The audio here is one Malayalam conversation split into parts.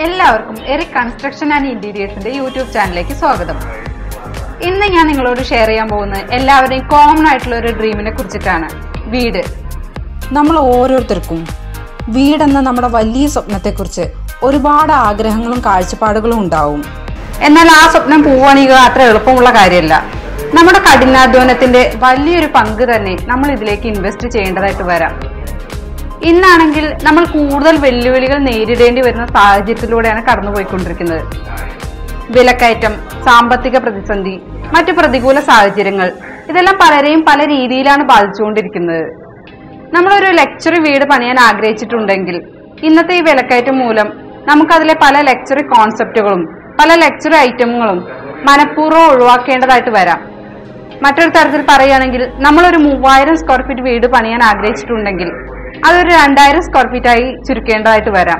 എല്ലാവർക്കും എറിക് കൺസ്ട്രക്ഷൻ ആൻഡ് ഇന്റീരിയേഴ്സിന്റെ യൂട്യൂബ് ചാനലിലേക്ക് സ്വാഗതം ഇന്ന് ഞാൻ നിങ്ങളോട് ഷെയർ ചെയ്യാൻ പോകുന്നത് എല്ലാവരുടെയും കോമൺ ആയിട്ടുള്ള ഒരു ഡ്രീമിനെ കുറിച്ചിട്ടാണ് വീട് നമ്മൾ ഓരോരുത്തർക്കും വീടെന്ന നമ്മുടെ വലിയ സ്വപ്നത്തെക്കുറിച്ച് ഒരുപാട് ആഗ്രഹങ്ങളും കാഴ്ചപ്പാടുകളും ഉണ്ടാവും എന്നാൽ ആ സ്വപ്നം പൂവണിയുക അത്ര എളുപ്പമുള്ള കാര്യമല്ല നമ്മുടെ കഠിനാധ്വാനത്തിന്റെ വലിയൊരു പങ്ക് തന്നെ നമ്മൾ ഇതിലേക്ക് ഇൻവെസ്റ്റ് ചെയ്യേണ്ടതായിട്ട് വരാം ഇന്നാണെങ്കിൽ നമ്മൾ കൂടുതൽ വെല്ലുവിളികൾ നേരിടേണ്ടി വരുന്ന സാഹചര്യത്തിലൂടെയാണ് കടന്നുപോയിക്കൊണ്ടിരിക്കുന്നത് വിലക്കയറ്റം സാമ്പത്തിക പ്രതിസന്ധി മറ്റു പ്രതികൂല സാഹചര്യങ്ങൾ ഇതെല്ലാം പലരെയും പല രീതിയിലാണ് ബാധിച്ചുകൊണ്ടിരിക്കുന്നത് നമ്മളൊരു ലക്ചറി വീട് പണിയാൻ ആഗ്രഹിച്ചിട്ടുണ്ടെങ്കിൽ ഇന്നത്തെ ഈ വിലക്കയറ്റം മൂലം നമുക്കതിലെ പല ലക്ചറി കോൺസെപ്റ്റുകളും പല ലക്ചറി ഐറ്റമുകളും മനഃപൂർവ്വം ഒഴിവാക്കേണ്ടതായിട്ട് വരാം മറ്റൊരു തരത്തിൽ പറയുകയാണെങ്കിൽ നമ്മളൊരു മൂവായിരം സ്ക്വയർ ഫീറ്റ് വീട് പണിയാൻ ആഗ്രഹിച്ചിട്ടുണ്ടെങ്കിൽ അതൊരു രണ്ടായിരം സ്ക്വയർ ഫീറ്റ് ആയി ചുരുക്കേണ്ടതായിട്ട് വരാം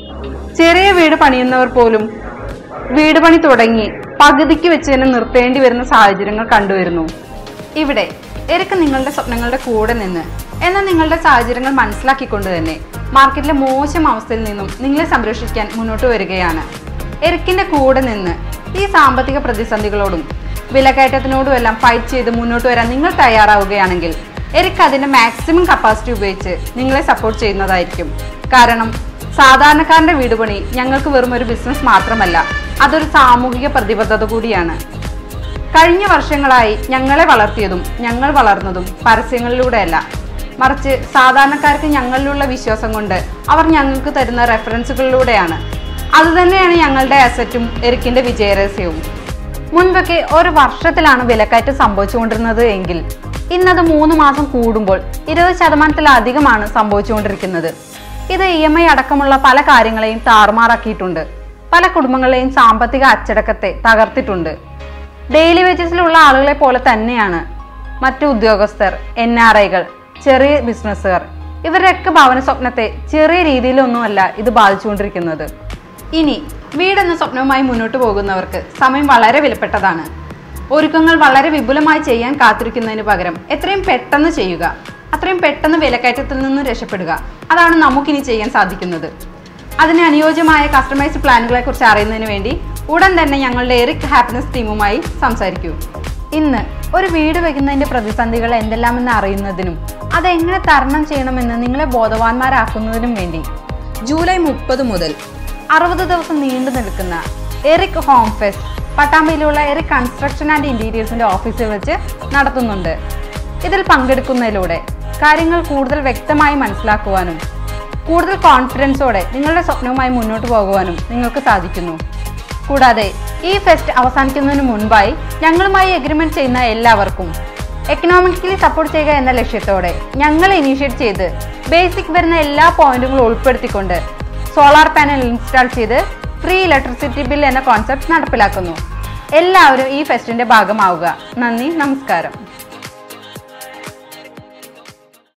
ചെറിയ വീട് പണിയുന്നവർ പോലും വീട് പണി തുടങ്ങി പകുതിക്ക് വെച്ച് തന്നെ നിർത്തേണ്ടി വരുന്ന സാഹചര്യങ്ങൾ കണ്ടുവരുന്നു ഇവിടെ എരിക്ക് നിങ്ങളുടെ സ്വപ്നങ്ങളുടെ കൂടെ നിന്ന് എന്നാൽ നിങ്ങളുടെ സാഹചര്യങ്ങൾ മനസ്സിലാക്കിക്കൊണ്ട് തന്നെ മാർക്കറ്റിലെ മോശം അവസ്ഥയിൽ നിന്നും നിങ്ങളെ സംരക്ഷിക്കാൻ മുന്നോട്ട് വരികയാണ് എരിക്കിന്റെ കൂടെ നിന്ന് ഈ സാമ്പത്തിക പ്രതിസന്ധികളോടും വിലക്കയറ്റത്തിനോടും എല്ലാം ഫൈറ്റ് ചെയ്ത് മുന്നോട്ട് വരാൻ നിങ്ങൾ തയ്യാറാവുകയാണെങ്കിൽ എരിക്ക് അതിന്റെ മാക്സിമം കപ്പാസിറ്റി ഉപയോഗിച്ച് നിങ്ങളെ സപ്പോർട്ട് ചെയ്യുന്നതായിരിക്കും കാരണം സാധാരണക്കാരന്റെ വീട് പണി ഞങ്ങൾക്ക് വെറും ഒരു ബിസിനസ് മാത്രമല്ല അതൊരു സാമൂഹിക പ്രതിബദ്ധത കൂടിയാണ് കഴിഞ്ഞ വർഷങ്ങളായി ഞങ്ങളെ വളർത്തിയതും ഞങ്ങൾ വളർന്നതും പരസ്യങ്ങളിലൂടെയല്ല മറിച്ച് സാധാരണക്കാർക്ക് ഞങ്ങളിലുള്ള വിശ്വാസം കൊണ്ട് അവർ ഞങ്ങൾക്ക് തരുന്ന റെഫറൻസുകളിലൂടെയാണ് അതുതന്നെയാണ് ഞങ്ങളുടെ അസറ്റും എരിക്കിന്റെ വിജയരഹസ്യവും മുൻപൊക്കെ ഒരു വർഷത്തിലാണ് വിലക്കയറ്റം സംഭവിച്ചുകൊണ്ടിരുന്നത് എങ്കിൽ ഇന്നത് മൂന്ന് മാസം കൂടുമ്പോൾ ഇരുപത് ശതമാനത്തിലധികമാണ് സംഭവിച്ചുകൊണ്ടിരിക്കുന്നത് ഇത് ഇ എം ഐ അടക്കമുള്ള പല കാര്യങ്ങളെയും താറുമാറാക്കിയിട്ടുണ്ട് പല കുടുംബങ്ങളെയും സാമ്പത്തിക അച്ചടക്കത്തെ തകർത്തിട്ടുണ്ട് ഡെയിലി വേജസിലുള്ള ആളുകളെ പോലെ തന്നെയാണ് മറ്റു ഉദ്യോഗസ്ഥർ എൻ ആർ ഐകൾ ചെറിയ ബിസിനസ്സുകാർ ഇവരുടെയൊക്കെ ഭവന സ്വപ്നത്തെ ചെറിയ രീതിയിലൊന്നുമല്ല ഇത് ബാധിച്ചുകൊണ്ടിരിക്കുന്നത് ഇനി വീടെന്ന സ്വപ്നവുമായി മുന്നോട്ട് പോകുന്നവർക്ക് സമയം വളരെ വിലപ്പെട്ടതാണ് ഒരുക്കങ്ങൾ വളരെ വിപുലമായി ചെയ്യാൻ കാത്തിരിക്കുന്നതിന് പകരം എത്രയും പെട്ടെന്ന് ചെയ്യുക അത്രയും പെട്ടെന്ന് വിലക്കയറ്റത്തിൽ നിന്ന് രക്ഷപ്പെടുക അതാണ് നമുക്കിനി ചെയ്യാൻ സാധിക്കുന്നത് അതിന് അനുയോജ്യമായ കസ്റ്റമൈസ്ഡ് പ്ലാനുകളെ കുറിച്ച് അറിയുന്നതിന് വേണ്ടി ഉടൻ തന്നെ ഞങ്ങളുടെ എറിക് ഹാപ്പിനെസ് ടീമുമായി സംസാരിക്കൂ ഇന്ന് ഒരു വീട് വയ്ക്കുന്നതിന്റെ പ്രതിസന്ധികൾ എന്തെല്ലാമെന്ന് അറിയുന്നതിനും അതെങ്ങനെ തരണം ചെയ്യണമെന്ന് നിങ്ങളെ ബോധവാന്മാരാക്കുന്നതിനും വേണ്ടി ജൂലൈ മുപ്പത് മുതൽ അറുപത് ദിവസം നീണ്ടു നിൽക്കുന്ന എറിക് ഹോം ഫെസ്റ്റ് പട്ടാമ്പിയിലുള്ള എറിക് കൺസ്ട്രക്ഷൻ ആൻഡ് ഇന്റീരിയേഴ്സിന്റെ ഓഫീസിൽ വെച്ച് നടത്തുന്നുണ്ട് ഇതിൽ പങ്കെടുക്കുന്നതിലൂടെ കാര്യങ്ങൾ കൂടുതൽ വ്യക്തമായി മനസ്സിലാക്കുവാനും കൂടുതൽ കോൺഫിഡൻസോടെ നിങ്ങളുടെ സ്വപ്നവുമായി മുന്നോട്ട് പോകുവാനും നിങ്ങൾക്ക് സാധിക്കുന്നു കൂടാതെ ഈ ഫെസ്റ്റ് അവസാനിക്കുന്നതിന് മുൻപായി ഞങ്ങളുമായി എഗ്രിമെന്റ് ചെയ്യുന്ന എല്ലാവർക്കും എക്കണോമിക്കലി സപ്പോർട്ട് ചെയ്യുക എന്ന ലക്ഷ്യത്തോടെ ഞങ്ങൾ ഇനീഷ്യേറ്റ് ചെയ്ത് ബേസിക് വരുന്ന എല്ലാ പോയിന്റുകളും ഉൾപ്പെടുത്തിക്കൊണ്ട് സോളാർ പാനൽ ഇൻസ്റ്റാൾ ചെയ്ത് ഫ്രീ ഇലക്ട്രിസിറ്റി ബിൽ എന്ന കോൺസെപ്റ്റ് നടപ്പിലാക്കുന്നു എല്ലാവരും ഈ ഫെസ്റ്റിന്റെ ഭാഗമാവുക നന്ദി നമസ്കാരം